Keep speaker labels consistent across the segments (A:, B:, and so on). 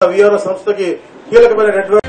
A: VRO సంస్థకి కీలకమైన network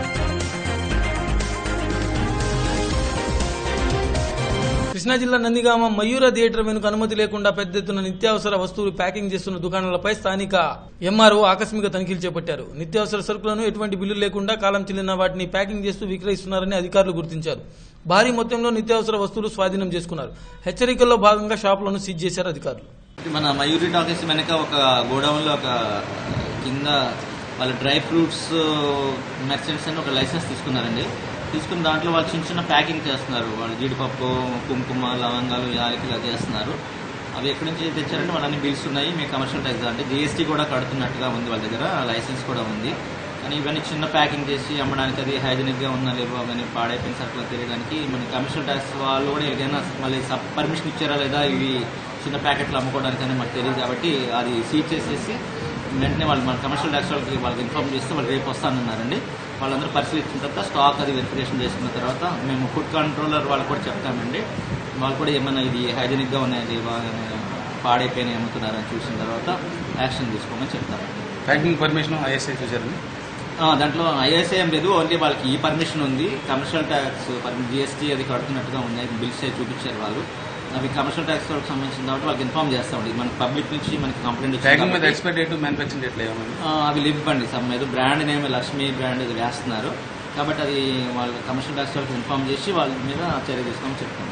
B: Krishna జిల్లా నందిగామ మయూర థియేటర్ వెనుక అనుమతి లేకుండా పెద్ద ఎత్తున నిత్యావసర వస్తువులు ప్యాకింగ్ చేస్తున్న దుకాణాలపై స్థానిక ఎంఆర్ఓ ఆకస్మిక తనిఖీలు చేపట్టారు నిత్యావసర సరుకులను ఎటువంటి బిల్లు లేకుండా కాలం చెల్లిన వాటిని ప్యాకింగ్ చేస్తూ విక్రయిస్తున్నారని అధికారులు గుర్తించారు భారీ మొత్తంలో నిత్యావసర వస్తువులు స్వాధీనం చేసుకున్నారు హెచ్చరికల్లో భాగంగా షాపులను సీజ్ చేశారు అధికారులు
C: మన మయూరి టాకీస్ వెనక ఒక గోడౌన్లో ఒక కింద వాళ్ళ డ్రై ఫ్రూట్స్ మెర్చెంట్స్ అని ఒక లైసెన్స్ తీసుకున్నారండి తీసుకున్న దాంట్లో వాళ్ళు చిన్న చిన్న ప్యాకింగ్ చేస్తున్నారు వాళ్ళు జీడిపప్పు కుంకుమ లవంగాలు యాలకులు అది చేస్తున్నారు అవి ఎక్కడి నుంచి తెచ్చారంటే వాళ్ళ అన్ని బిల్స్ ఉన్నాయి మీ కమర్షియల్ ట్యాక్స్ అంటే జీఎస్టీ కూడా కడుతున్నట్టుగా ఉంది వాళ్ళ దగ్గర లైసెన్స్ కూడా ఉంది కానీ ఇవన్నీ చిన్న ప్యాకింగ్ చేసి అమ్మడానికి అది హైజీనిక్గా ఉన్నా లేవో అవన్నీ పాడైపోయిన సరుకులు తెలియడానికి మన కమర్షియల్ ట్యాక్స్ వాళ్ళు కూడా ఏదైనా మళ్ళీ సబ్ పర్మిషన్ ఇచ్చారా లేదా ఇవి చిన్న ప్యాకెట్లు అమ్ముకోవడానికి అని మాకు తెలియదు కాబట్టి అది సీజ్ చేసేసి వెంటనే వాళ్ళు మన కమర్షియల్ ట్యాక్స్ వాళ్ళకి వాళ్ళకి ఇన్ఫార్మ్ చేస్తే వాళ్ళు రేపు వస్తానన్నారండి వాళ్ళందరూ పరిశీలించిన తర్వాత స్టాక్ అది వెరిఫికేషన్ చేసుకున్న తర్వాత మేము ఫుడ్ కంట్రోలర్ వాళ్ళకి కూడా చెప్తామండి వాళ్ళు కూడా ఏమన్నా ఇది హైజీనిక్గా ఉన్నాయి లేవా పాడైపోయినాయి అమ్ముతున్నారని చూసిన తర్వాత యాక్షన్ తీసుకోమని చెప్తారు
D: ప్యాకింగ్ పర్మిషన్ ఐఎస్ఐ చూసారండి
C: ఆ, దాంట్లో ఐఎస్ఐ ఏం లేదు ఓన్లీ వాళ్ళకి ఈ పర్మిషన్ ఉంది కమర్షియల్ ట్యాక్స్ జిఎస్టీ అది కడుతున్నట్టుగా ఉన్నాయి బిల్స్ అవి చూపించారు వాళ్ళు అవి కమర్షియల్ ట్యాక్స్ వాళ్ళకి సంబంధించిన కాబట్టి వాళ్ళకి ఇన్ఫార్మ్ చేస్తామండి మనకి పబ్లిక్ నుంచి మనకి కంప్లైంట్
D: ప్యాకింగ్ మీద
C: వచ్చింది
D: ఎక్స్పైర్ డేట్ మ్యానుఫ్యాక్చరింగ్ డేట్ లేవమండి
C: ఆ, అవి లివ్ అండి సమ్ ఏదో బ్రాండ్ నేమ్ లక్ష్మీ బ్రాండ్ ఇది వేస్తున్నారు కాబట్టి అది వాళ్ళు కమర్షియల్ ట్యాక్స్ వాళ్ళకి ఇన్ఫార్మ్ చేసి వాళ్ళ మీద చర్య తీసుకోమని చెప్తాను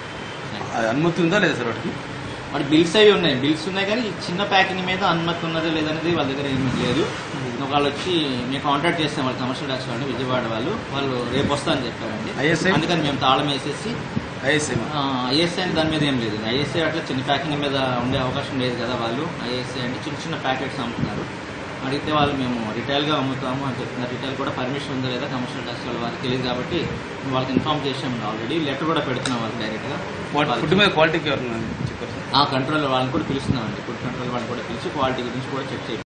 D: అనుమతి ఉందా లేదా సార్ వాటికి
C: వాటి బిల్స్ అవి ఉన్నాయి బిల్స్ ఉన్నాయి కానీ ఈ చిన్న ప్యాకింగ్ మీద అనుమతి ఉన్నది లేదనేది వాళ్ళ దగ్గర ఏమీ లేదు వాళ్ళు వచ్చి మేము కాంటాక్ట్ చేస్తాం వాళ్ళు కమర్షియల్ ట్యాక్స్ వాళ్ళు విజయవాడ వాళ్ళు వాళ్ళు రేపు వస్తా అని చెప్పారండి
D: ISI?
C: అందుకని మేము తాళం వేసేసి
D: ఐఎస్ఐ
C: ఐఎస్ఐ అంటే దాని మీద ఏం లేదు ఐఎస్ఐ అట్లా చిన్న ప్యాకింగ్ మీద ఉండే అవకాశం లేదు కదా వాళ్ళు ఐఎస్ఐ అంటే చిన్న చిన్న ప్యాకెట్స్ అమ్ముతున్నారు అడిగితే వాళ్ళు మేము రిటైల్గా అమ్ముతాము అని చెప్తున్నారు రిటైల్ కూడా పర్మిషన్ ఉందా లేదా కమర్షియల్ ట్యాక్స్ వాళ్ళ వారికి తెలియదు కాబట్టి వాళ్ళకి ఇన్ఫార్మ్ చేసాము ఆల్రెడీ లెటర్ కూడా పెడుతున్నాం వాళ్ళకి డైరెక్ట్గా
D: ఫుడ్ మీద క్వాలిటీకి ఎవరు చెప్పారు సార్
C: ఆ కంట్రోల్ వాళ్ళని కూడా పిలుస్తున్నామండి ఫుడ్ కంట్రోల్ వాళ్ళని కూడా పిలిచి క్వాలిటీ గురించి కూడా చెక్ చేయాలి